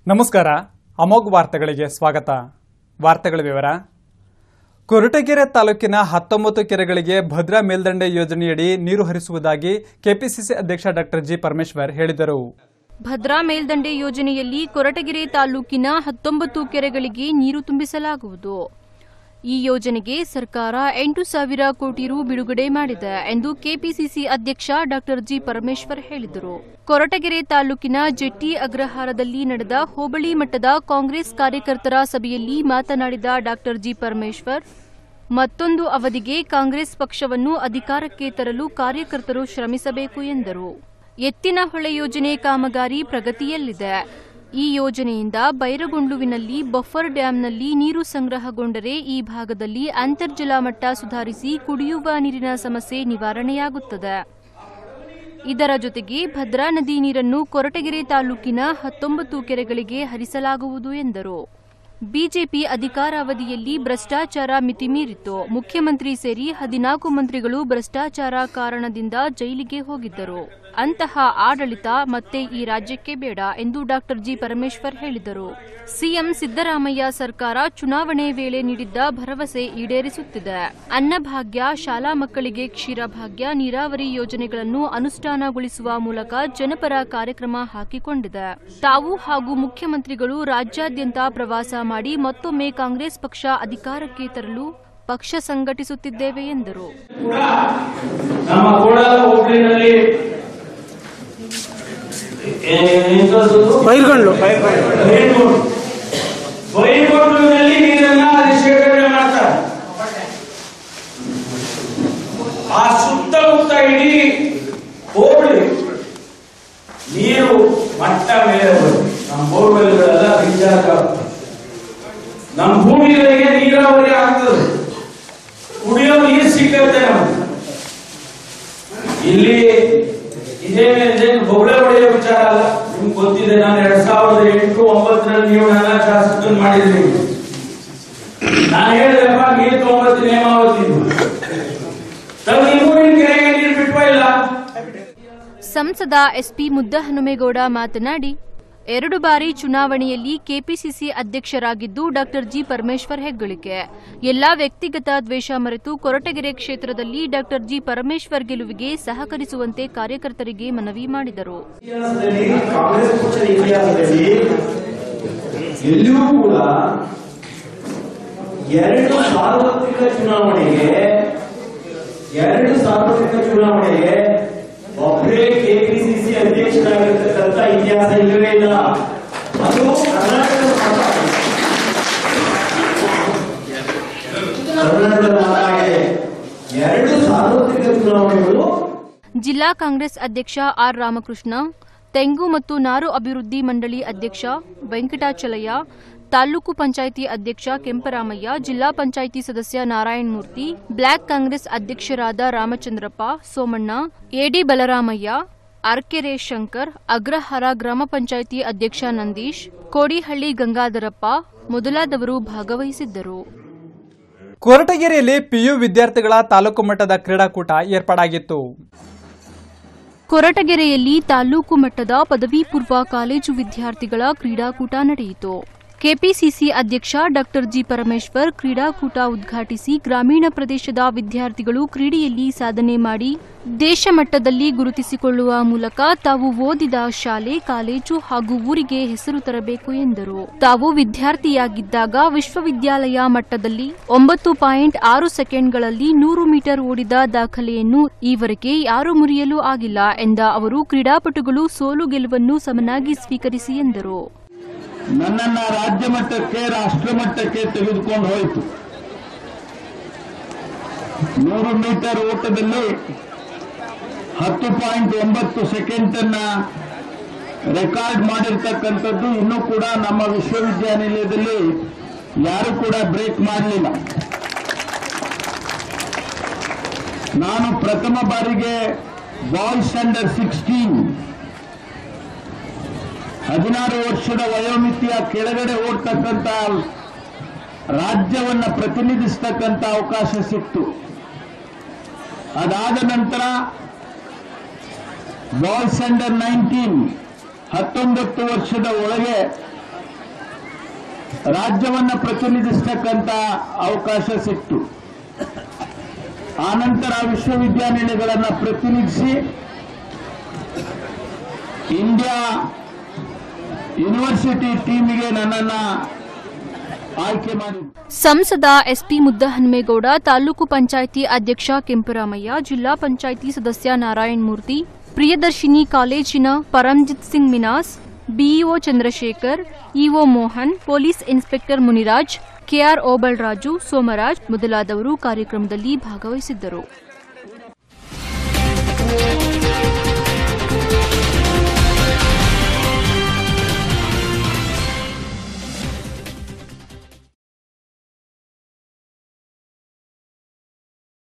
ನಮಸ್ಕಾರ ಅಮೋಘ್ ವಾರ್ತೆಗಳಿಗೆ ಸ್ವಾಗತ ವಾರ್ತೆಗಳ ವಿವರ ಕೊರಟಗೆರೆ ತಾಲೂಕಿನ ಹತ್ತೊಂಬತ್ತು ಕೆರೆಗಳಿಗೆ ಭದ್ರಾ ಮೇಲ್ದಂಡೆ ಯೋಜನೆಯಡಿ ನೀರು ಹರಿಸುವುದಾಗಿ ಕೆಪಿಸಿಸಿ ಅಧ್ಯಕ್ಷ ಡಾಕ್ಟರ್ ಜಿ ಪರಮೇಶ್ವರ್ ಹೇಳಿದರು ಭದ್ರಾ ಮೇಲ್ದಂಡೆ ಯೋಜನೆಯಲ್ಲಿ ಕೊರಟಗೆರೆ ತಾಲೂಕಿನ ಹತ್ತೊಂಬತ್ತು ಕೆರೆಗಳಿಗೆ ನೀರು ತುಂಬಿಸಲಾಗುವುದು ಈ ಯೋಜನೆಗೆ ಸರ್ಕಾರ ಎಂಟು ಸಾವಿರ ಕೋಟಿ ರು ಬಿಡುಗಡೆ ಮಾಡಿದೆ ಎಂದು ಕೆಪಿಸಿಸಿ ಅಧ್ಯಕ್ಷ ಡಾಕ್ಟರ್ ಜಿ ಪರಮೇಶ್ವರ್ ಹೇಳಿದರು ಕೊರಟಗೆರೆ ತಾಲೂಕಿನ ಜೆಟ್ಟಿ ಅಗ್ರಹಾರದಲ್ಲಿ ನಡೆದ ಹೋಬಳಿ ಮಟ್ಟದ ಕಾಂಗ್ರೆಸ್ ಕಾರ್ಯಕರ್ತರ ಸಭೆಯಲ್ಲಿ ಮಾತನಾಡಿದ ಡಾಕ್ಟರ್ ಜಿ ಪರಮೇಶ್ವರ್ ಮತ್ತೊಂದು ಅವಧಿಗೆ ಕಾಂಗ್ರೆಸ್ ಪಕ್ಷವನ್ನು ಅಧಿಕಾರಕ್ಕೆ ತರಲು ಕಾರ್ಯಕರ್ತರು ಶ್ರಮಿಸಬೇಕು ಎಂದರು ಎತ್ತಿನಹೊಳೆ ಯೋಜನೆ ಕಾಮಗಾರಿ ಪ್ರಗತಿಯಲ್ಲಿದೆ ಈ ಯೋಜನೆಯಿಂದ ಬೈರಗೊಂಡುವಿನಲ್ಲಿ ಬಫರ್ ಡ್ಯಾಂನಲ್ಲಿ ನೀರು ಸಂಗ್ರಹಗೊಂಡರೆ ಈ ಭಾಗದಲ್ಲಿ ಅಂತರ್ಜಲ ಮಟ್ಟ ಸುಧಾರಿಸಿ ಕುಡಿಯುವ ನೀರಿನ ಸಮಸ್ಯೆ ನಿವಾರಣೆಯಾಗುತ್ತದೆ ಇದರ ಜೊತೆಗೆ ಭದ್ರಾ ನದಿ ನೀರನ್ನು ಕೊರಟಗೆರೆ ತಾಲೂಕಿನ ಹತ್ತೊಂಬತ್ತು ಕೆರೆಗಳಿಗೆ ಹರಿಸಲಾಗುವುದು ಎಂದರು ಬಿಜೆಪಿ ಅಧಿಕಾರಾವಧಿಯಲ್ಲಿ ಭ್ರಷ್ಟಾಚಾರ ಮಿತಿಮೀರಿತ್ತು ಮುಖ್ಯಮಂತ್ರಿ ಸೇರಿ ಹದಿನಾಲ್ಕು ಮಂತ್ರಿಗಳು ಭ್ರಷ್ಟಾಚಾರ ಕಾರಣದಿಂದ ಜೈಲಿಗೆ ಹೋಗಿದ್ದರು ಅಂತಹ ಆಡಳಿತ ಮತ್ತೆ ಈ ರಾಜ್ಯಕ್ಕೆ ಬೇಡ ಎಂದು ಡಾಕ್ಟರ್ ಜಿ ಪರಮೇಶ್ವರ್ ಹೇಳಿದರು ಸಿಎಂ ಸಿದ್ದರಾಮಯ್ಯ ಸರ್ಕಾರ ಚುನಾವಣೆ ವೇಳೆ ನೀಡಿದ್ದ ಭರವಸೆ ಈಡೇರಿಸುತ್ತಿದೆ ಅನ್ನಭಾಗ್ಯ ಶಾಲಾ ಮಕ್ಕಳಿಗೆ ಕ್ಷೀರಭಾಗ್ಯ ನೀರಾವರಿ ಯೋಜನೆಗಳನ್ನು ಅನುಷ್ಠಾನಗೊಳಿಸುವ ಮೂಲಕ ಜನಪರ ಕಾರ್ಯಕ್ರಮ ಹಾಕಿಕೊಂಡಿದೆ ತಾವು ಹಾಗೂ ಮುಖ್ಯಮಂತ್ರಿಗಳು ರಾಜ್ಯಾದ್ಯಂತ ಪ್ರವಾಸ ಮಾಡಿ ಮತ್ತೊಮ್ಮೆ ಕಾಂಗ್ರೆಸ್ ಪಕ್ಷ ಅಧಿಕಾರಕ್ಕೆ ತರಲು ಪಕ್ಷ ಸಂಘಟಿಸುತ್ತಿದ್ದೇವೆ ಎಂದರು ಕೂಡ ನಮ್ಮ ಕೋಲಾರ ಹೋಬಳಿನಲ್ಲಿ ಬೈರ್ಗಂಡ್ಲು ಬೈಗೊಂಡ್ಲುನಲ್ಲಿ ನೀರನ್ನ ಅಲ್ಲಿ ಶೇಖರಣೆ ಮಾಡ್ತಾರೆ ಆ ಸುತ್ತಮುತ್ತ ಇಡೀ ಹೋಬಳಿ ನೀರು ಮಟ್ಟ ಮೇಲೆ ಬರುತ್ತೆ ನಮ್ಮ ಬೋರ್ವೆಲ್ಗಳೆಲ್ಲ ರೀಚಾರ್ಜ್ ಆಗ್ತದೆ ನಮ್ಮ ಭೂಮಿಗಳಿಗೆ ನೀರಾವರಿ ಆಗ್ತದೆ ಕುಡಿಯೋ ನೀರು ಸಿಕ್ಕತ್ತೆ ನಮ್ಗೆ ಇಲ್ಲಿ ಇದೇ ಇದೇನು ಬೊಗಳೆ ಹೊಡೆಯೋ ವಿಚಾರ ಅಲ್ಲ ನಿಮ್ಗೆ ಗೊತ್ತಿದೆ ನಾನು ಎರಡ್ ಸಾವಿರದ ಎಂಟು ಒಂಬತ್ತರಲ್ಲಿ ನೀವು ನನ್ನ ಶಾಸಕನ್ ಮಾಡಿದ್ರಿ ನಾನು ಹೇಳಿದೆಪ್ಪ ನೀರು ತೊಂಬತ್ತು ನೇಮಾವತಿ ತಾವು ನಿಮ್ಮೂರಿನ ಕೆರೆಗೆ ನೀರು ಬಿಟ್ವಾ ಇಲ್ಲ ಸಂಸದ ಎಸ್ಪಿ ಮುದ್ದಹನುಮೇಗೌಡ ಮಾತನಾಡಿ ಎರಡು ಬಾರಿ ಚುನಾವಣೆಯಲ್ಲಿ ಕೆಪಿಸಿಸಿ ಅಧ್ಯಕ್ಷರಾಗಿದ್ದು ಡಾಕ್ಟರ್ ಜಿ ಪರಮೇಶ್ವರ್ ಹೆಗ್ಗಳಿಕೆ ಎಲ್ಲಾ ವ್ಯಕ್ತಿಗತ ದ್ವೇಷ ಮರೆತು ಕೊರಟಗೆರೆ ಕ್ಷೇತ್ರದಲ್ಲಿ ಡಾಕ್ಟರ್ ಜಿ ಪರಮೇಶ್ವರ್ ಗೆಲುವಿಗೆ ಸಹಕರಿಸುವಂತೆ ಕಾರ್ಯಕರ್ತರಿಗೆ ಮನವಿ ಮಾಡಿದರು ಇತಿಹಾಸದಲ್ಲಿ ಕಾಂಗ್ರೆಸ್ ಪಕ್ಷದ ಇತಿಹಾಸದಲ್ಲಿ ಎಲ್ಲಿಯೂ ಕೂಡ ಎರಡು ಸಾರ್ವತ್ರಿಕ ಚುನಾವಣೆಗೆ ಎರಡು ಸಾರ್ವತ್ರಿಕ ಚುನಾವಣೆಗೆ ಒಬ್ಬರೇ ಕೆಪಿಸಿಸಿ ಅಧ್ಯಕ್ಷರಾಗಿರ್ತಕ್ಕಂಥ ಇತಿಹಾಸ ಇಲ್ಲವೇ ಇಲ್ಲ ಅದು ಕರ್ನಾಟಕದ ಮಾತಾಗಿದೆ ಕರ್ನಾಟಕದ ಮಾತಾಗಿದೆ ಎರಡು ಸಾರ್ವತ್ರಿಕ ಚುನಾವಣೆಗಳು ಜಿಲ್ಲಾ ಕಾಂಗ್ರೆಸ್ ಅಧ್ಯಕ್ಷ ಆರ್ ರಾಮಕೃಷ್ಣ ತೆಂಗು ಮತ್ತು ನಾರು ಅಭಿವೃದ್ಧಿ ಮಂಡಳಿ ಅಧ್ಯಕ್ಷ ವೆಂಕಟಾಚಲಯ್ಯ ತಾಲೂಕು ಪಂಚಾಯಿತಿ ಅಧ್ಯಕ್ಷ ಕೆಂಪರಾಮಯ್ಯ ಜಿಲ್ಲಾ ಪಂಚಾಯಿತಿ ಸದಸ್ಯ ನಾರಾಯಣಮೂರ್ತಿ ಬ್ಲಾಕ್ ಕಾಂಗ್ರೆಸ್ ಅಧ್ಯಕ್ಷರಾದ ರಾಮಚಂದ್ರಪ್ಪ ಸೋಮಣ್ಣ ಎಡಿ ಬಲರಾಮಯ್ಯ ಆರ್ಕೆರೆ ಶಂಕರ್ ಅಗ್ರಹಾರ ಗ್ರಾಮ ಪಂಚಾಯಿತಿ ಅಧ್ಯಕ್ಷ ನಂದೀಶ್ ಕೋಡಿಹಳ್ಳಿ ಗಂಗಾಧರಪ್ಪ ಮೊದಲಾದವರು ಭಾಗವಹಿಸಿದ್ದರು ಕೊರಟಗೆರೆಯಲ್ಲಿ ಪಿಯು ವಿದ್ಯಾರ್ಥಿಗಳ ತಾಲೂಕು ಮಟ್ಟದ ಕ್ರೀಡಾಕೂಟ ಏರ್ಪಾಡಾಗಿತ್ತು ಕೊರಟಗೆರೆಯಲ್ಲಿ ತಾಲೂಕು ಮಟ್ಟದ ಪದವಿ ಪೂರ್ವ ಕಾಲೇಜು ವಿದ್ಯಾರ್ಥಿಗಳ ಕ್ರೀಡಾಕೂಟ ನಡೆಯಿತು ಕೆಪಿಸಿಸಿ ಅಧ್ಯಕ್ಷ ಡಾಕ್ಟರ್ ಜಿ ಪರಮೇಶ್ವರ್ ಕ್ರೀಡಾಕೂಟ ಉದ್ಘಾಟಿಸಿ ಗ್ರಾಮೀಣ ಪ್ರದೇಶದ ವಿದ್ಯಾರ್ಥಿಗಳು ಕ್ರೀಡೆಯಲ್ಲಿ ಸಾಧನೆ ಮಾಡಿ ದೇಶ ಮಟ್ಟದಲ್ಲಿ ಗುರುತಿಸಿಕೊಳ್ಳುವ ಮೂಲಕ ತಾವು ಓದಿದ ಶಾಲೆ ಕಾಲೇಜು ಹಾಗೂ ಊರಿಗೆ ಹೆಸರು ತರಬೇಕು ಎಂದರು ತಾವು ವಿದ್ಯಾರ್ಥಿಯಾಗಿದ್ದಾಗ ವಿಶ್ವವಿದ್ಯಾಲಯ ಮಟ್ಟದಲ್ಲಿ ಒಂಬತ್ತು ಪಾಯಿಂಟ್ ಆರು ಸೆಕೆಂಡ್ಗಳಲ್ಲಿ ನೂರು ಮೀಟರ್ ಓಡಿದ ದಾಖಲೆಯನ್ನು ಈವರೆಗೆ ಯಾರೂ ಮುರಿಯಲು ಆಗಿಲ್ಲ ಎಂದ ಅವರು ಕ್ರೀಡಾಪಟುಗಳು ಸೋಲು ಗೆಲುವನ್ನು ಸಮನಾಗಿ ಸ್ವೀಕರಿಸಿ ಎಂದರು ನನ್ನನ್ನ ರಾಜ್ಯ ಮಟ್ಟಕ್ಕೆ ರಾಷ್ಟ್ರ ಮಟ್ಟಕ್ಕೆ ತೆಗೆದುಕೊಂಡು ಹೋಯಿತು ನೂರು ಮೀಟರ್ ಓಟದಲ್ಲಿ ಹತ್ತು ಪಾಯಿಂಟ್ ಒಂಬತ್ತು ಸೆಕೆಂಡ್ ಅನ್ನ ರೆಕಾರ್ಡ್ ಮಾಡಿರ್ತಕ್ಕಂಥದ್ದು ಇನ್ನೂ ಕೂಡ ನಮ್ಮ ವಿಶ್ವವಿದ್ಯಾನಿಲಯದಲ್ಲಿ ಯಾರು ಕೂಡ ಬ್ರೇಕ್ ಮಾಡಲಿಲ್ಲ ನಾನು ಪ್ರಥಮ ಬಾರಿಗೆ ಬಾಯ್ಸ್ ಅಂಡರ್ ಸಿಕ್ಸ್ಟೀನ್ ಹದಿನಾರು ವರ್ಷದ ವಯೋಮಿತಿಯ ಕೆಳಗಡೆ ಓಡ್ತಕ್ಕಂಥ ರಾಜ್ಯವನ್ನ ಪ್ರತಿನಿಧಿಸ್ತಕ್ಕಂಥ ಅವಕಾಶ ಸಿಕ್ತು ಅದಾದ ನಂತರ ಬಾಯ್ಸ್ ಅಂಡರ್ ನೈನ್ಟೀನ್ ಹತ್ತೊಂಬತ್ತು ವರ್ಷದ ಒಳಗೆ ರಾಜ್ಯವನ್ನ ಪ್ರತಿನಿಧಿಸ್ತಕ್ಕಂತ ಅವಕಾಶ ಸಿಕ್ತು ಆನಂತರ ವಿಶ್ವವಿದ್ಯಾನಿಲಯಗಳನ್ನ ಪ್ರತಿನಿಧಿಸಿ ಇಂಡಿಯಾ ಯೂನಿವರ್ಸಿಟಿ ಟೀಮಿಗೆ ನನ್ನನ್ನ ಆಯ್ಕೆ ಮಾಡಿದ್ರು ಸಂಸದ ಎಸ್ಪಿ ಮುದ್ದಹನುಮೇಗೌಡ ತಾಲೂಕು ಪಂಚಾಯಿತಿ ಅಧ್ಯಕ್ಷ ಕೆಂಪರಾಮಯ್ಯ ಜಿಲ್ಲಾ ಪಂಚಾಯಿತಿ ಸದಸ್ಯ ನಾರಾಯಣ್ ಮೂರ್ತಿ ಪ್ರಿಯದರ್ಶಿನಿ ಕಾಲೇಜಿನ ಪರಂಜಿತ್ ಸಿಂಗ್ ಮಿನಾಸ್ BEO Chandrashekar EO Mohan police inspector Muniraj KR Obalraju Somaraj ಮೊದಲಾದವರು ಕಾರ್ಯಕ್ರಮದಲ್ಲಿ ಭಾಗವಹಿಸಿದ್ದರು